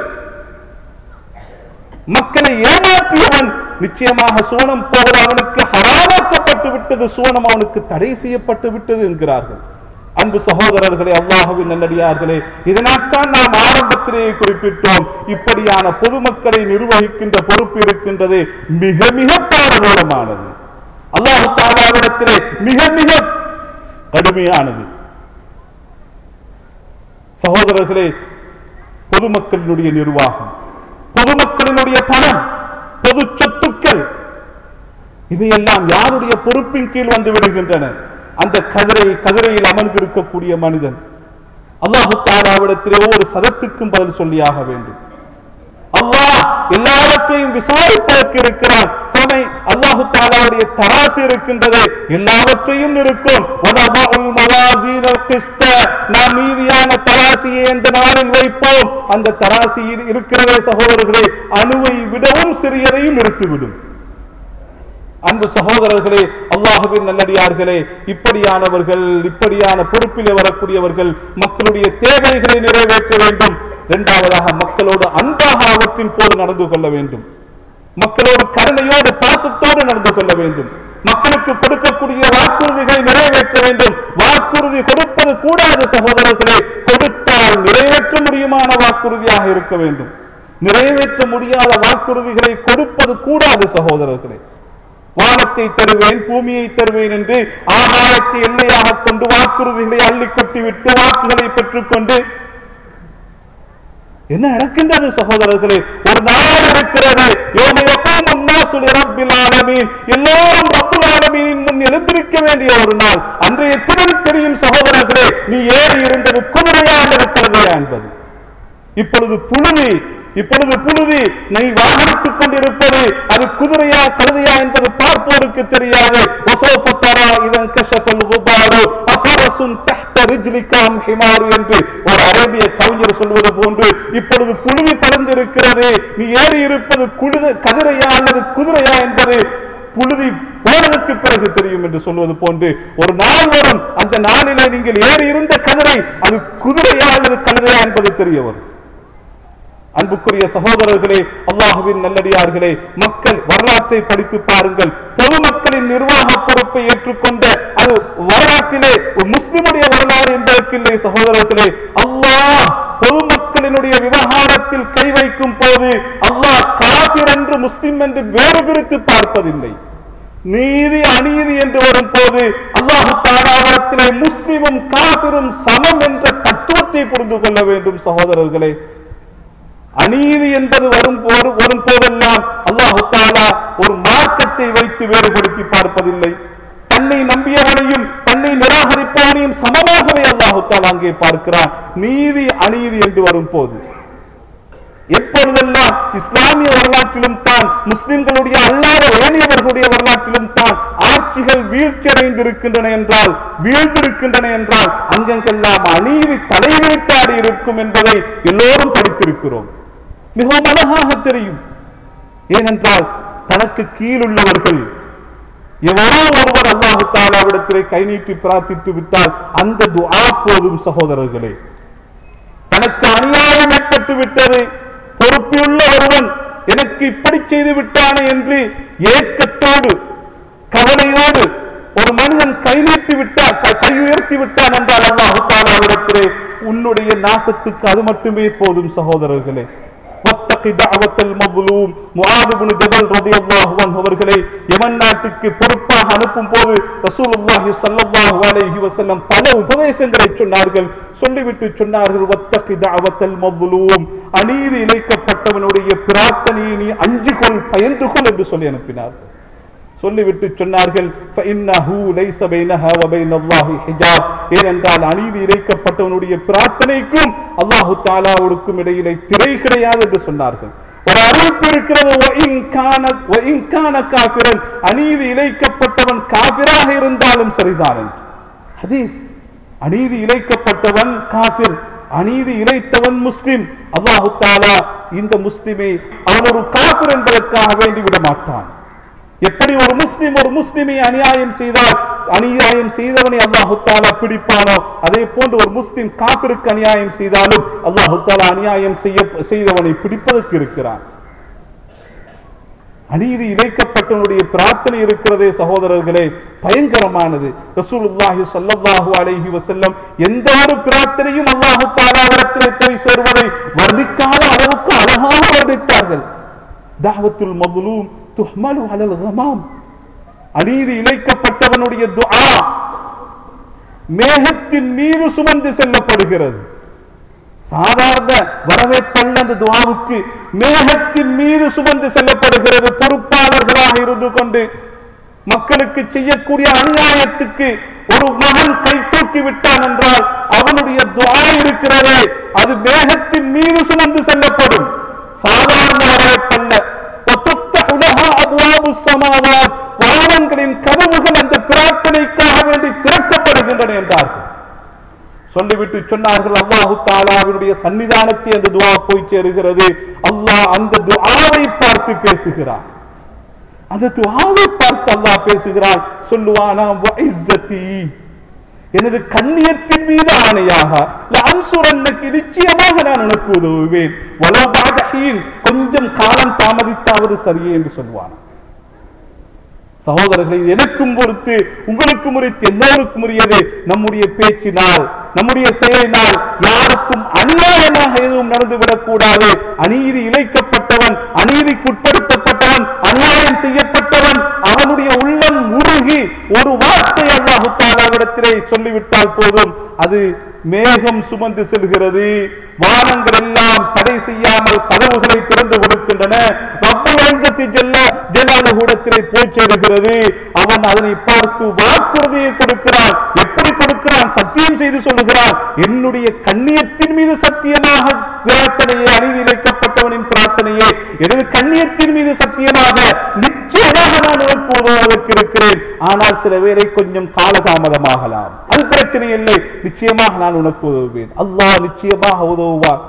மக்களை ஏமாற்றியவன் நிச்சயமாக சோனம் போவது அவனுக்கு ஹராமாக்கப்பட்டு விட்டது சோனம் அவனுக்கு தடை செய்யப்பட்டு விட்டது என்கிறார்கள் அன்பு சகோதரர்களே அல்லாஹுவின் நல்லடியார்களே இதனால்தான் நாம் ஆரம்பத்திலேயே குறிப்பிட்டோம் இப்படியான பொதுமக்களை நிர்வகிக்கின்ற பொறுப்பு இருக்கின்றது மிக மிக பாரதூரமானது அல்லாஹு தாலாவிடத்திலே மிக மிக கடுமையானது சகோதரர்களே பொதுமக்களினுடைய நிர்வாகம் பொதுமக்களினுடைய பணம் பொது சொத்துக்கள் இவையெல்லாம் யாருடைய பொறுப்பின் கீழ் வந்து விடுகின்றன அந்த கதிரை கதிரையில் அமர்ந்திருக்கக்கூடிய மனிதன் அல்லாஹு தாலாவிடத்திலே ஒவ்வொரு சதத்துக்கும் பதில் சொல்லியாக வேண்டும் அல்லாஹ் எல்லாவற்றையும் விசாரிப்பதற்கு இருக்கிறான் சமை அல்லாஹு தாலாவுடைய தராசு இருக்கின்றது எல்லாவற்றையும் இருக்கும் வனபஉல் மவாசீனல் கிஸ்த. நாம் நீதியான தராசியை அந்த நாளில் வைப்போம் அந்த தராசியில் இருக்கிறதே சகோதரர்களே அணுவை விடவும் சிறியதையும் எடுத்துவிடும் அன்பு சகோதரர்களே அல்லாஹுவின் நல்லடியார்களே இப்படியானவர்கள் இப்படியான பொறுப்பில் வரக்கூடியவர்கள் மக்களுடைய தேவைகளை நிறைவேற்ற வேண்டும் இரண்டாவதாக மக்களோடு அன்பாக அவற்றின் போது நடந்து கொள்ள வேண்டும் மக்களோடு கருணையோடு பாசத்தோடு நடந்து கொள்ள வேண்டும் மக்களுக்கு கொடுக்கக்கூடிய வாக்குறுதிகளை நிறைவேற்ற வேண்டும் வாக்குறுதி கொடுப்பது கூடாது சகோதரர்களே கொடுத்தால் நிறைவேற்ற முடியுமான வாக்குறுதியாக இருக்க வேண்டும் நிறைவேற்ற முடியாத வாக்குறுதிகளை கொடுப்பது கூடாது சகோதரர்களே வானத்தை தருவேன் பூமியை தருவேன் என்று ஆகாயத்தை எல்லையாக கொண்டு வாக்குறுதிகளை அள்ளி கொட்டிவிட்டு வாக்குகளை பெற்றுக்கொண்டு என்ன நடக்கின்றது சகோதரர்களே ஒரு நாள் இருக்கிறது யோம யகூமுன் நாசு லிரப்பில் ஆலமீன். எல்லோரும் ரப்புல் ஆலமீனின் முன் எழுந்திருக்க வேண்டிய ஒரு நாள் அன்றைய தினம் தெரியும் சகோதரர்களே நீ ஏறி இருந்தது குதிரையாக இருக்கிறது என்பது இப்பொழுது புழுதி இப்பொழுது புழுதி நீ வாகனித்துக் கொண்டிருப்பது அது குதிரையா கழுதையா என்பது பார்ப்போருக்கு தெரியாது وَسَوْفَ تَرَى إِذَا انكَشَفَ الْغُبَارُ أَفَرَسٌ تَحْتَ رِجْلِكَ أَمْ حِمَارٌ என்று ஒரு அரேபிய கவிஞர் சொல்வது போன்று இப்பொழுது புழுதி பறந்திருக்கிறது நீ ஏறி இருப்பது குழுத கதிரையா அல்லது குதிரையா என்பது புழுதி போனதற்கு பிறகு தெரியும் என்று சொல்வது போன்று ஒரு நாள் வரும் அந்த நாளிலே நீங்கள் ஏறி இருந்த கதிரை அது குதிரையா அல்லது கழுதையா என்பது தெரிய வரும் அன்புக்குரிய சகோதரர்களே அல்லாஹுவின் நல்லடியார்களே மக்கள் வரலாற்றை படித்து பாருங்கள் பொதுமக்களின் நிர்வாக பொறுப்பை ஏற்றுக்கொண்ட அது வரலாற்றிலே ஒரு முஸ்லிமுடைய வரலாறு என்பதற்கு இல்லை சகோதரர்களே அல்லாஹ் பொதுமக்களினுடைய விவகாரத்தில் கை வைக்கும் போது அல்லாஹ் காபிர் என்று முஸ்லிம் என்று வேறு பிரித்து பார்ப்பதில்லை நீதி அநீதி என்று வரும் போது அல்லாஹு தாராவரத்திலே முஸ்லிமும் காபிரும் சமம் என்ற தத்துவத்தை புரிந்து கொள்ள வேண்டும் சகோதரர்களே அநீதி என்பது வரும் போது வரும் போதெல்லாம் அல்லாஹு தாலா ஒரு மார்க்கத்தை வைத்து வேறுபடுத்தி பார்ப்பதில்லை தன்னை நம்பியவனையும் தன்னை நிராகரிப்பவனையும் சமமாகவே அல்லாஹு தாலா அங்கே பார்க்கிறான் நீதி அநீதி என்று வரும் போது எப்பொழுதெல்லாம் இஸ்லாமிய வரலாற்றிலும் தான் முஸ்லிம்களுடைய அல்லாத ஏனையவர்களுடைய வரலாற்றிலும் தான் ஆட்சிகள் வீழ்ச்சியடைந்திருக்கின்றன என்றால் வீழ்ந்திருக்கின்றன என்றால் அங்கெங்கெல்லாம் அநீதி தலைவைத்தாடி இருக்கும் என்பதை எல்லோரும் படித்திருக்கிறோம் மிகவும் அழகாக தெரியும் ஏனென்றால் தனக்கு கீழுள்ளவர்கள் எவரோ ஒருவர் அல்லாஹு தாலாவிடத்திலே கை நீட்டி பிரார்த்தித்து விட்டால் அந்த துஆ போதும் சகோதரர்களே தனக்கு அநியாயம் ஏற்பட்டு விட்டது பொறுப்பியுள்ள ஒருவன் எனக்கு இப்படி செய்து விட்டானே என்று ஏக்கத்தோடு கவலையோடு ஒரு மனிதன் கை நீட்டி விட்டார் க- கை உயர்த்தி விட்டான் என்றால் அல்லாஹு தாலாவிடத்திலே உன்னுடைய நாசத்துக்கு அது மட்டுமே போதும் சகோதரர்களே வத்தகி தஅவத்தல் மظلوم முஆத் இப்னு ஜபல் ரலியல்லாஹு அன்ஹு அவர்களை யமன் நாட்டுக்கு பொறுப்பாக அனுப்பும் போது ரசூலுல்லாஹி ஸல்லல்லாஹு அலைஹி வஸல்லம் பல உபதேசங்களை சொன்னார்கள் சொல்லிவிட்டு சொன்னார்கள் வத்தகி தஅவத்தல் மظلوم அநீதி இழைக்கப்பட்டவனுடைய பிரார்த்தனையை நீ அஞ்சு கொள் பயந்து கொள் என்று சொல்லி அனுப்பினார்கள் சொல்லிவிட்டு சொன்னார்கள் فَإِنَّهُ لَيْسَ بَيْنَهَا وَبَيْنَ اللَّهِ حِجَابٌ ஏனென்றால் அநீதி இழைக்கப்பட்டவனுடைய பிரார்த்தனைக்கும் அல்லாஹு தாலாவுக்கும் இடையிலே திரை கிடையாது என்று சொன்னார்கள் ஒரு அறிவிப்பு இருக்கிறது وَإِنْ كَانَ- وَإِنْ كَانَ كَافِرًا அநீதி இழைக்கப்பட்டவன் காபிராக இருந்தாலும் சரிதான் என்று. ஹதீஸ் அநீதி இழைக்கப்பட்டவன் காபிர் அநீதி இழைத்தவன் முஸ்லிம் அல்லாஹு தாலா இந்த முஸ்லிமை அவன் ஒரு காபிர் என்பதற்காக வேண்டி விட மாட்டான் எப்படி ஒரு முஸ்லிம் ஒரு முஸ்லிமை அநியாயம் செய்தால் அநியாயம் செய்தவனை அல்லாஹு தாலா பிடிப்பானோ அதே போன்று ஒரு முஸ்லிம் காபிருக்கு அநியாயம் செய்தாலும் அல்லாஹு தாலா அநியாயம் செய்ய செய்தவனை பிடிப்பதற்கு இருக்கிறான் அநீதி இழைக்கப்பட்டவனுடைய பிரார்த்தனை இருக்கிறதே சகோதரர்களே பயங்கரமானது ரசூலுல்லாஹி ஸல்லல்லாஹு அலைஹி வஸல்லம் எந்த ஒரு பிரார்த்தனையும் அல்லாஹு தஆலாவிடத்திலே போய் சேர்வதை வர்ணிக்காத அளவுக்கு அழகாக வர்ணித்தார்கள் தாவத்துல் மظلوم துஹ்மலு அலல் கமாம் அநீதி இழைக்கப்பட்டவனுடைய துஆ மேகத்தின் மீது சுமந்து செல்லப்படுகிறது சாதாரண வரவேற்பல்ல அந்த துவாவுக்கு மேகத்தின் மீது சுமந்து செல்லப்படுகிறது பொறுப்பாளர்களாக இருந்து கொண்டு மக்களுக்கு செய்யக்கூடிய அநியாயத்துக்கு ஒரு மகன் கை தூக்கி விட்டான் என்றால் அவனுடைய துவா இருக்கிறதே அது மேகத்தின் மீது சுமந்து செல்லப்படும் சாதாரண வரவேற்பல்ல وَتُفْتَحُ لَهَا أَبْوَابُ السَّمَاوَاتِ வானங்களின் கதவுகள் அந்த பிரார்த்தனைக்காக வேண்டி திறக்கப்படுகின்றன என்றார்கள் சொல்லிவிட்டு சொன்னார்கள் அல்லாஹு தாலாவினுடைய சன்னிதானத்தை அந்த துவா போய் சேருகிறது அல்லாஹ் அந்த துஆவை பார்த்து பேசுகிறான் அந்த துஆவை பார்த்து அல்லாஹ் பேசுகிறான் சொல்லுவானா வஇஸ்ஸதி எனது கண்ணியத்தின் மீது ஆணையாக அன்சுரன்னுக்கு நிச்சயமாக நான் உனக்கு உதவுவேன் வலபாதஹீன் கொஞ்சம் காலம் தாமதித்தாவது சரியே என்று சொல்வான் சகோதரர்களை எனக்கும் பொறுத்து உங்களுக்கும் உரித்து எல்லோருக்கும் உரியது நம்முடைய பேச்சினால் நம்முடைய செயலினால் யாருக்கும் அநியாயமாக எதுவும் நடந்துவிடக் கூடாது அநீதி இழைக்கப்பட்டவன் அநீதிக்குட்படுத்தப்பட்டவன் அநியாயம் செய்யப்பட்டவன் அவனுடைய உள்ளம் உருகி ஒரு வார்த்தை அல்லாஹு தாலாவிடத்திலே சொல்லிவிட்டால் போதும் அது மேகம் சுமந்து செல்கிறது வானங்கள் எல்லாம் தடை செய்யாமல் கதவுகளை திறந்து கொடுக்கின்றன ரப்பல் இஸ்ஸத்தி ஜல்ல ஜலாலுஹுடத்திலே போய் சேருகிறது அவன் அதனை பார்த்து வாக்குறுதியை கொடுக்கிறான் எப்படி கொடுக்கிறான் சத்தியம் செய்து சொல்லுகிறான் என்னுடைய கண்ணியத்தின் மீது சத்தியமாக பிரார்த்தனையை அநீதி இழைக்கப்பட்ட இழைக்கப்பட்டவனின் பிரார்த்தனையே எனது கண்ணியத்தின் மீது சத்தியமாக நிச்சயமாக நான் உனக்கு உதவுவதற்கு இருக்கிறேன் ஆனால் சில வேளை கொஞ்சம் காலதாமதமாகலாம் அது பிரச்சனை இல்லை நிச்சயமாக நான் உனக்கு உதவுவேன் அல்லாஹ் நிச்சயமாக உதவுவார்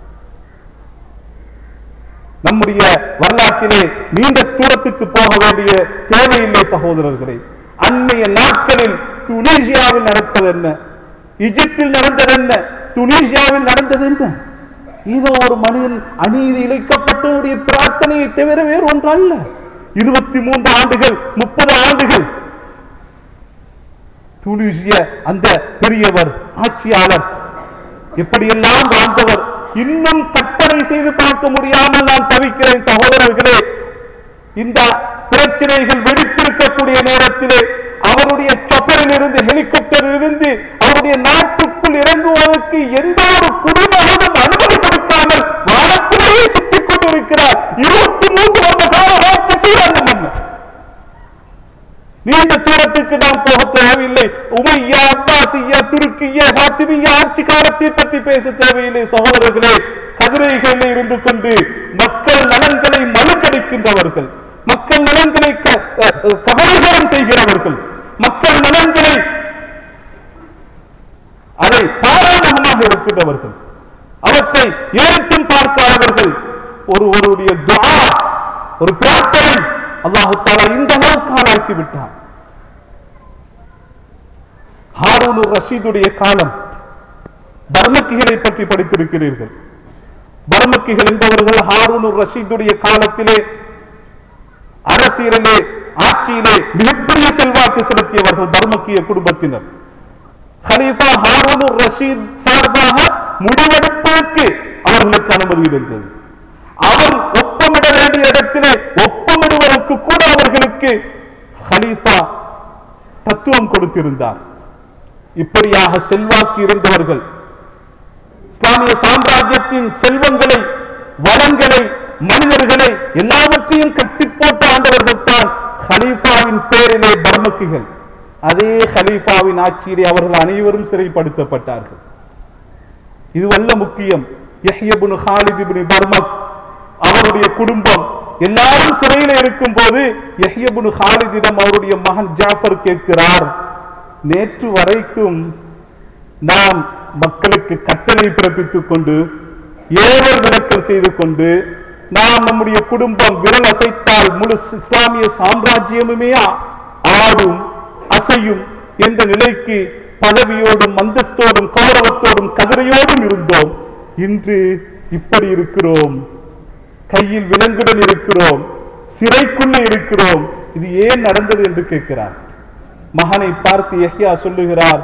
நம்முடைய வரலாற்றிலே நீண்ட தூரத்துக்கு போக வேண்டிய தேவையில்லை சகோதரர்களே அன்னைய நாட்களில் துனிசியாவில் நடப்பது என்ன இஜிப்தில் நடந்தது என்ன துனிசியாவில் நடந்தது என்ன ஏதோ ஒரு மனிதன் அநீதி இழைக்கப்பட்டவருடைய பிரார்த்தனையை தவிர வேறு ஒன்றல்ல இருபத்தி மூன்று ஆண்டுகள் முப்பது ஆண்டுகள் துனிசிய அந்த பெரியவர் ஆட்சியாளர் எப்படியெல்லாம் வாழ்ந்தவர் இன்னும் கற்பனை செய்து பார்க்க முடியாமல் நான் தவிக்கிறேன் சகோதரர்களே இந்த பிரச்சனைகள் வெடித்திருக்கக்கூடிய நேரத்திலே அவருடைய சொப்பரில் இருந்து ஹெலிகாப்டர் இருந்து அவருடைய நாட்டுக்குள் இறங்குவதற்கு எந்த ஒரு குடிமகனும் அனுமதி கொடுக்காமல் வானத்திலேயே சுற்றிக் கொண்டிருக்கிறார் இருபத்தி மூன்று வருட கால ஆட்சி செய்தார் மன்னர் நீண்ட தூரத்துக்கு நாம் போக தேவையில்லை உமையா அப்பாசியா துருக்கிய ஹாத்திமிய ஆட்சி காலத்தை பற்றி பேச தேவையில்லை சகோதரர்களே கதிரைகளில் இருந்து கொண்டு மக்கள் நலன்களை மழுக்கடிக்கின்றவர்கள் மக்கள் நலன்களை க- அஹ் அஹ் கபலீகரம் செய்கிறவர்கள் மக்கள் நலன்களை அதை பாராளுமன்றமாக இருக்கின்றவர்கள் அவற்றை ஏற்றும் பார்க்காதவர்கள் ஒருவருடைய துஆ ஒரு பிரார்த்தனை அல்லாஹு தாலா இந்த அளவுக்கு ஆளாக்கி விட்டார் ஹாரூனு ரஷீதுடைய காலம் பர்மக்கிகளை பற்றி படித்திருக்கிறீர்கள் பர்மக்கிகள் என்பவர்கள் ஹாரூனு ரஷீதுடைய காலத்திலே அரசியலிலே ஆட்சியிலே மிகப்பெரிய செல்வாக்கு செலுத்தியவர்கள் பர்மக்கிய குடும்பத்தினர் ஹலீஃபா ஹாரூன் ரஷீத் சார்பாக முடிவெடுப்பதற்கு அவர்களுக்கு அனுமதி இருந்தது அவர் ஒப்பமிட வேண்டிய இடத்திலே ஒப்பமிடுவதற்கு கூட அவர்களுக்கு ஹலீஃபா தத்துவம் கொடுத்திருந்தார் இப்படியாக செல்வாக்கு இருந்தவர்கள் இஸ்லாமிய சாம்ராஜ்யத்தின் செல்வங்களை வளங்களை மனிதர்களை எல்லாவற்றையும் கட்டி போட்ட ஆண்டவர்கள் தான் ஹலீஃபாவின் பேரிலே பர்மக்கிகள் அதே ஹலீஃபாவின் ஆட்சியிலே அவர்கள் அனைவரும் சிறைப்படுத்தப்பட்டார்கள் இதுவல்ல முக்கியம் யஹ்யபுன் ஹாலித் இப்னு பர்மக் அவருடைய குடும்பம் எல்லாரும் சிறையில் இருக்கும் போது யஹ்யபுன் ஹாலிதிடம் அவருடைய மகன் ஜாஃபர் கேட்கிறார் நேற்று வரைக்கும் நாம் மக்களுக்கு கட்டளை பிறப்பித்துக் கொண்டு ஏவல் விளக்கல் செய்து கொண்டு நாம் நம்முடைய குடும்பம் விரல் அசைத்தால் முழு இஸ்லாமிய சாம்ராஜ்யமுமே ஆ- ஆடும் அசையும் என்ற நிலைக்கு பதவியோடும் அந்தஸ்தோடும் கௌரவத்தோடும் கதிரையோடும் இருந்தோம் இன்று இப்படி இருக்கிறோம் கையில் விலங்குடன் இருக்கிறோம் சிறைக்குள்ளே இருக்கிறோம் இது ஏன் நடந்தது என்று கேட்கிறார் மகனை பார்த்து யஹ்யா சொல்லுகிறார்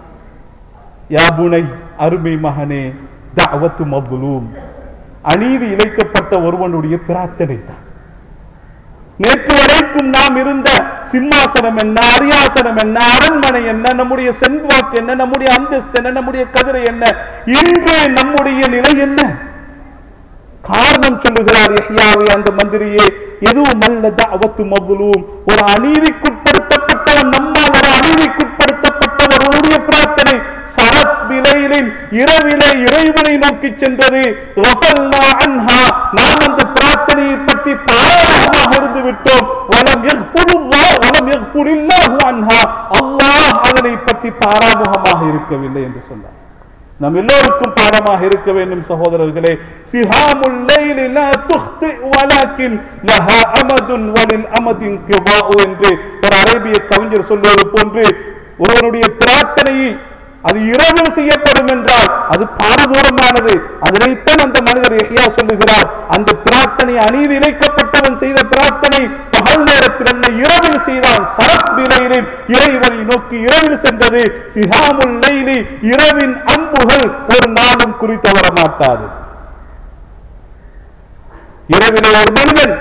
யா புனை அருமை மகனே தஅவத்து மப்லூம் அநீதி இழைக்கப்பட்ட ஒருவனுடைய பிரார்த்தனை தான் நேற்று வரைக்கும் நாம் இருந்த சிம்மாசனம் என்ன அரியாசனம் என்ன அரண்மனை என்ன நம்முடைய செல்வாக்கு என்ன நம்முடைய அந்தஸ்து என்ன நம்முடைய கதிரை என்ன இன்று நம்முடைய நிலை என்ன காரணம் சொல்லுகிறார் யஹ்யாவை அந்த மந்திரியே எதுவும் அல்ல தஅவத்து மப்லூம் ஒரு அநீதிக்குட்படுத்தப்பட்டவன் நம்மால் ஒரு அநீதிக்குட்படுத்தப்பட்டவர்களுடைய பிரார்த்தனை சரத் விலையிலின் இரவிலே இறைவனை நோக்கி சென்றது வஃபல்னா அன்ஹா நாம் அந்த பிரார்த்தனையை பற்றி பாராளமாக இருந்து விட்டோம் வலம் யக்ஃபுருல்லாஹ் வலம் யக்ஃபுரில்லாஹு அன்ஹா அல்லாஹ் அதனை பற்றி பாராமுகமாக இருக்கவில்லை என்று சொன்னார் நம் எல்லோருக்கும் பாடமாக இருக்க வேண்டும் சகோதரர்களே சிஹாமுல் லைலி லா துக்தி வலாக்கின் லஹா அமதுன் வலில் அமதின் கிவாஉ என்று ஒரு அரேபிய கவிஞர் சொல்வது போன்று ஒருவனுடைய பிரார்த்தனையை அது இரவில் செய்யப்படும் என்றால் அது பாரதூரமானது அதனைத்தான் அந்த மனிதர் யஹ்யா சொல்லுகிறார் அந்த பிரார்த்தனை அநீதி இழைக்கப்பட்டவன் செய்த பிரார்த்தனை பகல் நேரத்தில் அல்ல இரவில் செய்தான் சரத் நிலையிலில் இறைவனை நோக்கி இரவில் சென்றது சிஹாமுல் லைலி இரவின் அம்புகள் ஒரு நாளும் குறித்து வர மாட்டாது இரவிலே ஒரு மனிதன்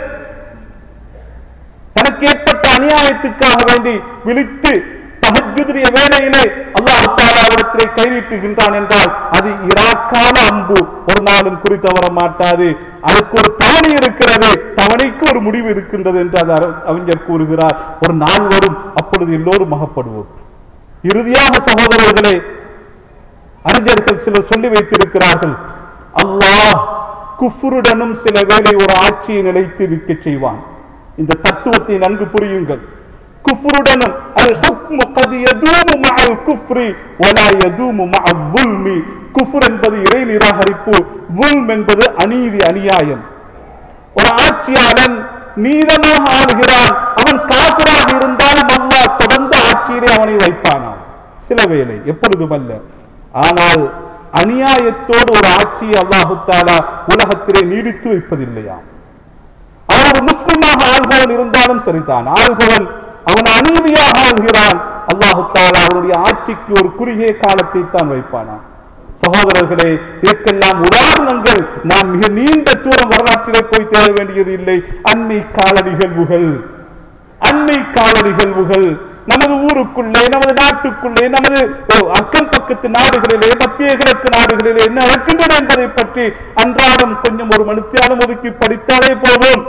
தனக்கு ஏற்பட்ட அநியாயத்துக்காக வேண்டி விழித்து தஹஜுடைய வேலையிலே அல்லாஹ் தஆலா அவரிடத்திலே கை நீட்டுகின்றான் என்றால் அது இராக்கால அம்பு ஒரு நாளும் குறித்து வர மாட்டாது அதுக்கு ஒரு தவணை இருக்கிறது தவணைக்கு ஒரு முடிவு இருக்கின்றது என்று அது அற- அறிஞர் கூறுகிறார் ஒரு நாள் வரும் அப்பொழுது எல்லோரும் மகப்படுவோம் இறுதியாக சகோதரர்களே அறிஞர்கள் சிலர் சொல்லி வைத்திருக்கிறார்கள் அல்லாஹ் குஃபுருடனும் சில வேளை ஒரு ஆட்சியை நிலைத்து நிற்கச் செய்வான் இந்த தத்துவத்தை நன்கு புரியுங்கள் குஃபுருடனும் அல் ஹுக்மு கத் யதூமு மஅல் குஃப்ரி வலா யதூமு மஅல் ظுல்மி குஃபுர் என்பது இறை நிராகரிப்பு ظுல்ம் என்பது அநீதி அநியாயம் ஒரு ஆட்சியாளன் நீதமாக ஆளுகிறான் அவன் காபிராக இருந்தாலும் அல்லாஹ் தொடர்ந்து ஆட்சியிலே அவனை வைப்பானாம் சில வேளை எப்பொழுதும் அல்ல ஆனால் அநியாயத்தோடு ஒரு ஆட்சியை அல்லாஹு தாலா உலகத்திலே நீடித்து வைப்பதில்லையாம் அவன் ஒரு முஸ்லிமாக ஆள்பவன் இருந்தாலும் சரிதான் ஆள்பவன் அவன் அநீதியாக ஆள்கிறான் அல்லாஹு தாலா அவனுடைய ஆட்சிக்கு ஒரு குறுகிய காலத்தை தான் வைப்பானாம் சகோதரர்களே இதற்கெல்லாம் உதாரணங்கள் நாம் மிக நீண்ட தூரம் வரலாற்றிலே போய் தேட வேண்டியது இல்லை அன்னை கால நிகழ்வுகள் அன்னை கால நிகழ்வுகள் நமது ஊருக்குள்ளே நமது நாட்டுக்குள்ளே நமது ஓ, அக்கம் பக்கத்து நாடுகளிலே மத்திய கிழக்கு நாடுகளிலே என்ன நடக்கின்றன என்பதை பற்றி அன்றாடம் கொஞ்சம் ஒரு மனுத்தியாலும் ஒதுக்கி படித்தாலே போதும்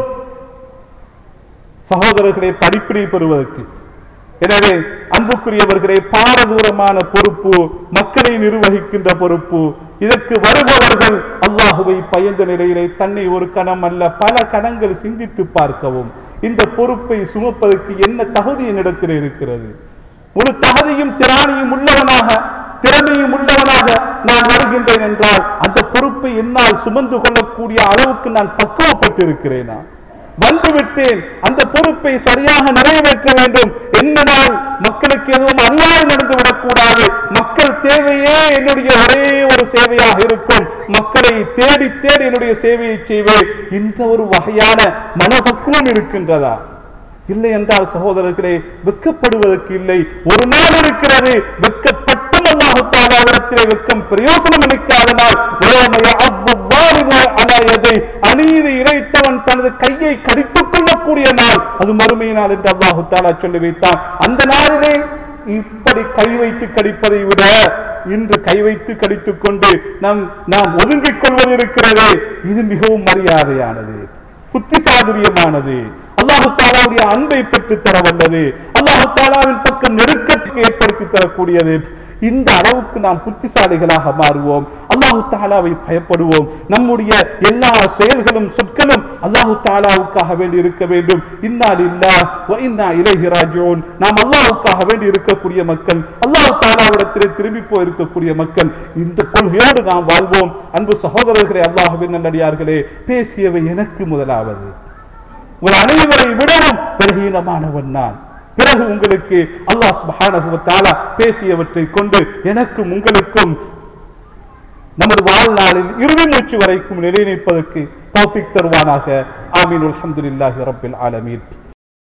சகோதரர்களை படிப்பினை பெறுவதற்கு எனவே அன்புக்குரியவர்களே பாரதூரமான பொறுப்பு மக்களை நிர்வகிக்கின்ற பொறுப்பு இதற்கு வருபவர்கள் அல்லாஹுவை பயந்த நிலையிலே தன்னை ஒரு கணம் அல்ல பல கணங்கள் சிந்தித்து பார்க்கவும் இந்த பொறுப்பை சுமப்பதற்கு என்ன தகுதி என்னிடத்தில் இருக்கிறது ஒரு தகுதியும் திராணியும் உள்ளவனாக திறமையும் உள்ளவனாக நான் வருகின்றேன் என்றால் அந்த பொறுப்பை என்னால் சுமந்து கொள்ளக்கூடிய அளவுக்கு நான் பக்குவப்பட்டிருக்கிறேனா வந்துவிட்டேன் அந்த பொறுப்பை சரியாக நிறைவேற்ற வேண்டும் என்னனால் மக்களுக்கு எதுவும் அநியாயம் நடந்து விடக்கூடாது மக்கள் தேவையே என்னுடைய ஒரே ஒரு சேவையாக இருக்கும் மக்களை தேடி தேடி என்னுடைய சேவையை செய்வேன் இந்த ஒரு வகையான மனப்பக்குவம் இருக்கின்றதா இல்லை என்றால் சகோதரர்களே வெட்கப்படுவதற்கு இல்லை ஒரு நாள் இருக்கிறது வெட்கப்பட்டும் அல்லாஹு தாலாவிடத்திலே வெட்கம் பிரயோசனம் அளிக்காதனால் உலகமைய அவ்வாறு அலாயதை அநீதி இறைத்தவன் தனது கையை கடித்துக் கொள்ளக்கூடிய நாள் அது மறுமை நாள் என்று அல்லாஹு தாலா சொல்லி வைத்தான் அந்த நாளிலே இப்படி கை வைத்து கடிப்பதை விட இன்று கை வைத்து கடித்துக் கொண்டு நாம் நாம் ஒதுங்கிக் கொள்வது இருக்கிறது இது மிகவும் மரியாதையானது புத்திசாதுரியமானது அல்லாஹு தாலாவுடைய அன்பை பெற்று தர வல்லது அல்லாஹு தாலாவின் பக்கம் நெருக்கத்தை ஏற்படுத்தி தரக்கூடியது இந்த அளவுக்கு நாம் புத்திசாலிகளாக மாறுவோம் அல்லாஹு தாலாவை பயப்படுவோம் நம்முடைய எல்லா செயல்களும் சொற்களும் அல்லாஹு தாலாவுக்காக வேண்டி இருக்க வேண்டும் இன்னால் இல்லா இன்னா இலைஹி ராஜிஊன் நாம் அல்லாஹுக்காக வேண்டி இருக்கக்கூடிய மக்கள் அல்லாஹு தாலாவிடத்திலே திரும்பி போய் இருக்கக்கூடிய மக்கள் இந்த கொள்கையோடு நாம் வாழ்வோம் அன்பு சகோதரர்களே அல்லாஹுவின் நல்லடியார்களே பேசியவை எனக்கு முதலாவது உங்கள் அனைவரை விடவும் பலகீனமானவன் நான் பிறகு உங்களுக்கு அல்லாஹ் சுப்ஹானஹு வ தஆலா பேசியவற்றை கொண்டு எனக்கும் உங்களுக்கும் நமது வாழ்நாளில் இறுதி மூச்சு வரைக்கும் நிலைநிற்பதற்கு தௌஃபிக் தருவானாக ஆமீன் அல்ஹம்துலில்லாஹி ரப்பில் ஆலமீன்